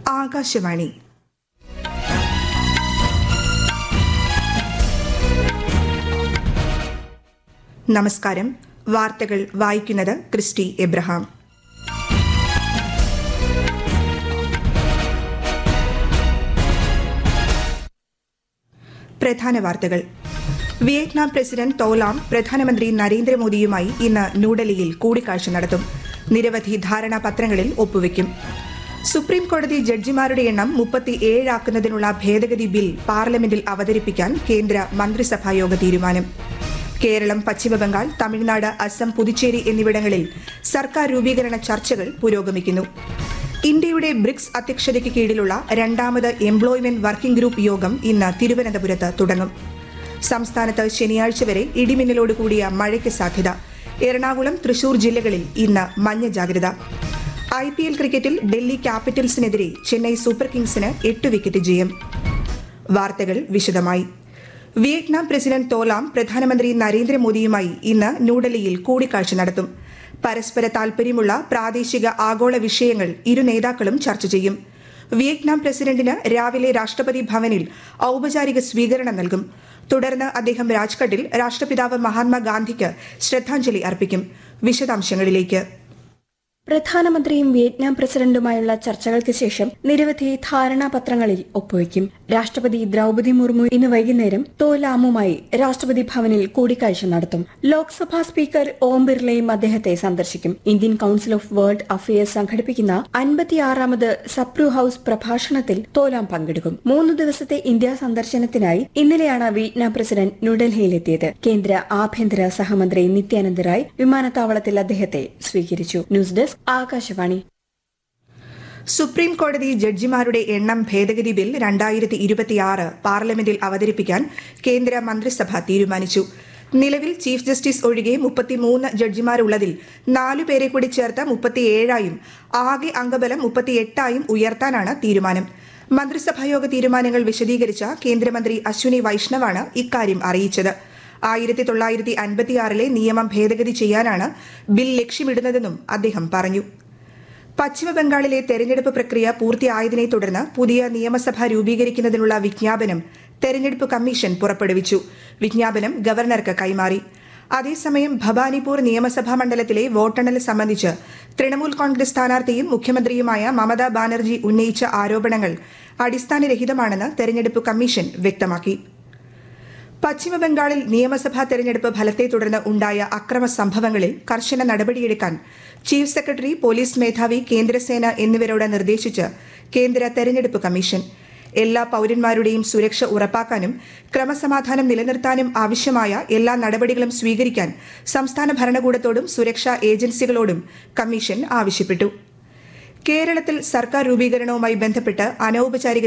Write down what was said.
ആകാശവാണി നമസ്കാരം വാർത്തകൾ വായിക്കുന്നത് ക്രിസ്റ്റി എബ്രഹാം പ്രധാന വാർത്തകൾ വിയറ്റ്നാം പ്രസിഡന്റ് തോലാം പ്രധാനമന്ത്രി നരേന്ദ്രമോദിയുമായി ഇന്ന് ന്യൂഡൽഹിയിൽ കൂടിക്കാഴ്ച നടത്തും നിരവധി ധാരണാപത്രങ്ങളിൽ ഒപ്പുവെക്കും സുപ്രീം കോടതി ജഡ്ജിമാരുടെ എണ്ണം മുപ്പത്തിയേഴാക്കുന്നതിനുള്ള ഭേദഗതി ബിൽ പാർലമെന്റിൽ അവതരിപ്പിക്കാൻ കേന്ദ്ര മന്ത്രിസഭായോഗ തീരുമാനം കേരളം പശ്ചിമബംഗാൾ തമിഴ്നാട് അസം പുതുച്ചേരി എന്നിവിടങ്ങളിൽ സർക്കാർ രൂപീകരണ ചർച്ചകൾ പുരോഗമിക്കുന്നു ഇന്ത്യയുടെ ബ്രിക്സ് അധ്യക്ഷതയ്ക്ക് കീഴിലുള്ള രണ്ടാമത് എംപ്ലോയ്മെന്റ് വർക്കിംഗ് ഗ്രൂപ്പ് യോഗം ഇന്ന് തിരുവനന്തപുരത്ത് തുടങ്ങും സംസ്ഥാനത്ത് ശനിയാഴ്ച വരെ ഇടിമിന്നലോട് കൂടിയ മഴയ്ക്ക് സാധ്യത എറണാകുളം തൃശൂർ ജില്ലകളിൽ ഇന്ന് മഞ്ഞ ജാഗ്രത ഐ പി എൽ ക്രിക്കറ്റിൽ ഡൽഹി ക്യാപിറ്റൽസിനെതിരെ ചെന്നൈ സൂപ്പർ കിങ്സിന് എട്ട് വിക്കറ്റ് ജയം വാർത്തകൾ വിശദമായി വിയറ്റ്നാം പ്രസിഡന്റ് തോലാം പ്രധാനമന്ത്രി നരേന്ദ്രമോദിയുമായി ഇന്ന് ന്യൂഡൽഹിയിൽ കൂടിക്കാഴ്ച നടത്തും പരസ്പര താൽപര്യമുള്ള പ്രാദേശിക ആഗോള വിഷയങ്ങൾ ഇരു നേതാക്കളും ചർച്ച ചെയ്യും വിയറ്റ്നാം പ്രസിഡന്റിന് രാവിലെ രാഷ്ട്രപതി ഭവനിൽ ഔപചാരിക സ്വീകരണം നൽകും തുടർന്ന് അദ്ദേഹം രാജ്ഘട്ടിൽ രാഷ്ട്രപിതാവ് മഹാത്മാഗാന്ധിക്ക് ശ്രദ്ധാഞ്ജലി അർപ്പിക്കും വിശദാംശങ്ങളിലേക്ക് പ്രധാനമന്ത്രിയും വിയറ്റ്നാം പ്രസിഡന്റുമായുള്ള ചർച്ചകൾക്ക് ശേഷം നിരവധി ധാരണാപത്രങ്ങളിൽ ഒപ്പുവയ്ക്കും രാഷ്ട്രപതി ദ്രൌപതി മുർമു ഇന്ന് വൈകുന്നേരം തോലാമുമായി രാഷ്ട്രപതി ഭവനിൽ കൂടിക്കാഴ്ച നടത്തും ലോക്സഭാ സ്പീക്കർ ഓം ബിർളയും അദ്ദേഹത്തെ സന്ദർശിക്കും Indian council of world affairs സംഘടിപ്പിക്കുന്ന അൻപത്തിയാറാമത് സപ്രു ഹൌസ് പ്രഭാഷണത്തിൽ തോലാം പങ്കെടുക്കും മൂന്ന് ദിവസത്തെ ഇന്ത്യ സന്ദർശനത്തിനായി ഇന്നലെയാണ് വിയറ്റ്നാം പ്രസിഡന്റ് ന്യൂഡൽഹിയിലെത്തിയത് കേന്ദ്ര ആഭ്യന്തര സഹമന്ത്രി നിത്യാനന്ദ റായ് വിമാനത്താവളത്തിൽ അദ്ദേഹത്തെ സ്വീകരിച്ചു ന്യൂസ് ഡെസ്ക് ആകാശവാണി സുപ്രീം കോടതി ജഡ്ജിമാരുടെ എണ്ണം ഭേദഗതി ബിൽ രണ്ടായിരത്തി ഇരുപത്തിയാറ് പാർലമെന്റിൽ അവതരിപ്പിക്കാൻ കേന്ദ്ര മന്ത്രിസഭ തീരുമാനിച്ചു നിലവിൽ ചീഫ് ജസ്റ്റിസ് ഒഴികെ മുപ്പത്തിമൂന്ന് ജഡ്ജിമാരുള്ളതിൽ നാലു പേരെ കൂടി ചേർത്ത് മുപ്പത്തിയേഴായും ആകെ അംഗബലം മുപ്പത്തിയെട്ടായും ഉയർത്താനാണ് തീരുമാനം മന്ത്രിസഭായോഗ തീരുമാനങ്ങൾ വിശദീകരിച്ച കേന്ദ്രമന്ത്രി അശ്വിനി വൈഷ്ണവാണ് ഇക്കാര്യം അറിയിച്ചത് ആയിരത്തി തൊള്ളായിരത്തി അൻപത്തിയാറിലെ നിയമം ഭേദഗതി ചെയ്യാനാണ് ബിൽ ലക്ഷ്യമിടുന്നതെന്നും അദ്ദേഹം പറഞ്ഞു പശ്ചിമബംഗാളിലെ തെരഞ്ഞെടുപ്പ് പ്രക്രിയ പൂർത്തിയായതിനെ തുടർന്ന് പുതിയ നിയമസഭ രൂപീകരിക്കുന്നതിനുള്ള വിജ്ഞാപനം തെരഞ്ഞെടുപ്പ് കമ്മീഷൻ പുറപ്പെടുവിച്ചു വിജ്ഞാപനം ഗവർണർക്ക് കൈമാറി അതേസമയം ഭവാനിപൂർ നിയമസഭാ മണ്ഡലത്തിലെ വോട്ടെണ്ണൽ സംബന്ധിച്ച് തൃണമൂൽ കോൺഗ്രസ് സ്ഥാനാർത്ഥിയും മുഖ്യമന്ത്രിയുമായ മമതാ ബാനർജി ഉന്നയിച്ച ആരോപണങ്ങൾ അടിസ്ഥാനരഹിതമാണെന്ന് തെരഞ്ഞെടുപ്പ് കമ്മീഷൻ വ്യക്തമാക്കി പശ്ചിമബംഗാളിൽ നിയമസഭാ തെരഞ്ഞെടുപ്പ് ഫലത്തെ തുടർന്ന് ഉണ്ടായ അക്രമ സംഭവങ്ങളിൽ കർശന നടപടിയെടുക്കാൻ ചീഫ് സെക്രട്ടറി പോലീസ് മേധാവി കേന്ദ്രസേന എന്നിവരോട് നിർദ്ദേശിച്ച് കേന്ദ്ര തെരഞ്ഞെടുപ്പ് കമ്മീഷൻ എല്ലാ പൌരന്മാരുടെയും സുരക്ഷ ഉറപ്പാക്കാനും ക്രമസമാധാനം നിലനിർത്താനും ആവശ്യമായ എല്ലാ നടപടികളും സ്വീകരിക്കാൻ സംസ്ഥാന ഭരണകൂടത്തോടും സുരക്ഷാ ഏജൻസികളോടും കമ്മീഷൻ ആവശ്യപ്പെട്ടു കേരളത്തിൽ സർക്കാർ രൂപീകരണവുമായി ബന്ധപ്പെട്ട് അനൌപചാരിക